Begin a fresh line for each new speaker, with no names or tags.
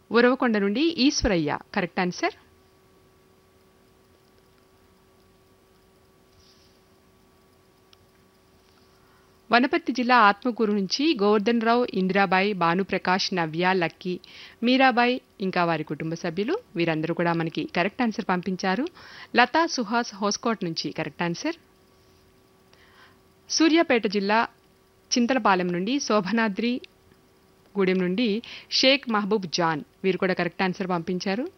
ఉరవకొండ నుండి Eshwaraiah correct answer Wanaparthy జిల్లా ఆత్మకూరు నుంచి గోవర్ధన్ రావు ఇందిరాబాయి భానుప్రకాష్ నవ్య లక్కీ మీరాబాయి ఇంకా వారి కుటుంబ సభ్యులు వీరందరూ కూడా మనకి కరెక్ట్ ఆన్సర్ పంపించారు లతా సుహాస్ హోస్కోట్ నుంచి కరెక్ట్ ఆన్సర్ సూర్యాపేట జిల్లా చింతలపాలెం నుండి శోభనాద్రి గూడెం నుండి షేక్ మహబూబ్ జాన్ వీరు కూడా కరెక్ట్ ఆన్సర్ పంపించారు